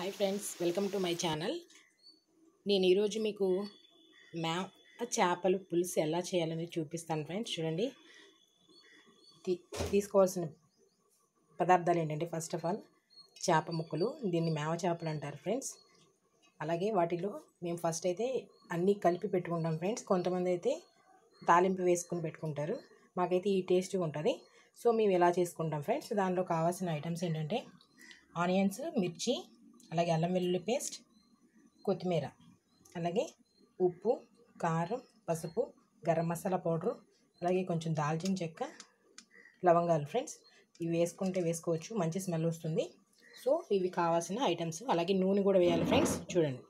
hi friends welcome to my channel నేను ఈరోజు మీకు మ్యా చేపలు పులుసు ఎలా చేయాలని చూపిస్తాను ఫ్రెండ్స్ చూడండి తీ తీసుకోవాల్సిన పదార్థాలు ఏంటంటే ఫస్ట్ ఆఫ్ ఆల్ చేప ముక్కలు దీన్ని మేవ చేపలు అంటారు ఫ్రెండ్స్ అలాగే వాటిలో మేము ఫస్ట్ అయితే అన్నీ కలిపి పెట్టుకుంటాం ఫ్రెండ్స్ కొంతమంది అయితే తాలింపు వేసుకుని పెట్టుకుంటారు మాకైతే ఈ టేస్ట్ ఉంటుంది సో మేము ఎలా చేసుకుంటాం ఫ్రెండ్స్ దానిలో కావాల్సిన ఐటమ్స్ ఏంటంటే ఆనియన్స్ మిర్చి అలాగే అల్లం వెల్లుల్లి పేస్ట్ కొత్తిమీర అలాగే ఉప్పు కారం పసుపు గరం మసాలా పౌడరు అలాగే కొంచెం దాల్చిన చెక్క లవంగాలు ఫ్రెండ్స్ ఇవి వేసుకుంటే వేసుకోవచ్చు మంచి స్మెల్ వస్తుంది సో ఇవి కావాల్సిన ఐటమ్స్ అలాగే నూనె కూడా వేయాలి ఫ్రెండ్స్ చూడండి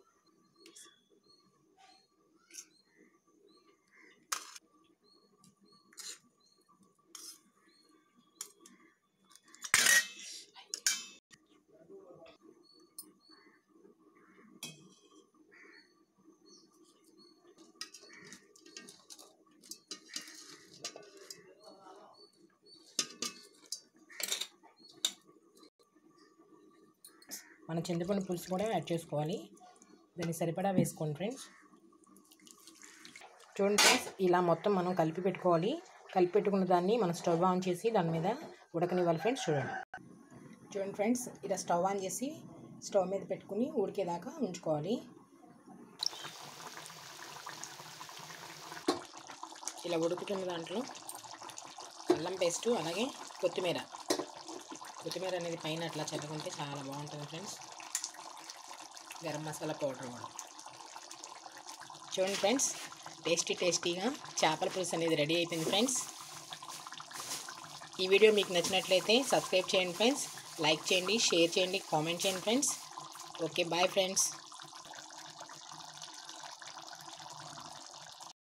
మన చింతపండు పులుసు కూడా యాడ్ చేసుకోవాలి దాన్ని సరిపడా వేసుకోండి ఫ్రెండ్స్ చూడండి ఫ్రెండ్స్ ఇలా మొత్తం మనం కలిపి పెట్టుకోవాలి కలిపి పెట్టుకున్న దాన్ని మనం స్టవ్ ఆన్ చేసి దాని మీద ఉడకనివ్వాలి ఫ్రెండ్స్ చూడండి చూడండి ఫ్రెండ్స్ ఇలా స్టవ్ ఆన్ చేసి స్టవ్ మీద పెట్టుకుని ఉడికేదాకా ఉంచుకోవాలి ఇలా ఉడుకుతున్న దాంట్లో అల్లం పేస్టు అలాగే కొత్తిమీర కొత్తిమీర అనేది పైన అట్లా చల్లుకుంటే చాలా బాగుంటుంది ఫ్రెండ్స్ గరం మసాలా పౌడర్ కూడా చూడండి ఫ్రెండ్స్ టేస్టీ టేస్టీగా చేపల పులుసు అనేది రెడీ అయిపోయింది ఫ్రెండ్స్ ఈ వీడియో మీకు నచ్చినట్లయితే సబ్స్క్రైబ్ చేయండి ఫ్రెండ్స్ లైక్ చేయండి షేర్ చేయండి కామెంట్ చేయండి ఫ్రెండ్స్ ఓకే బాయ్ ఫ్రెండ్స్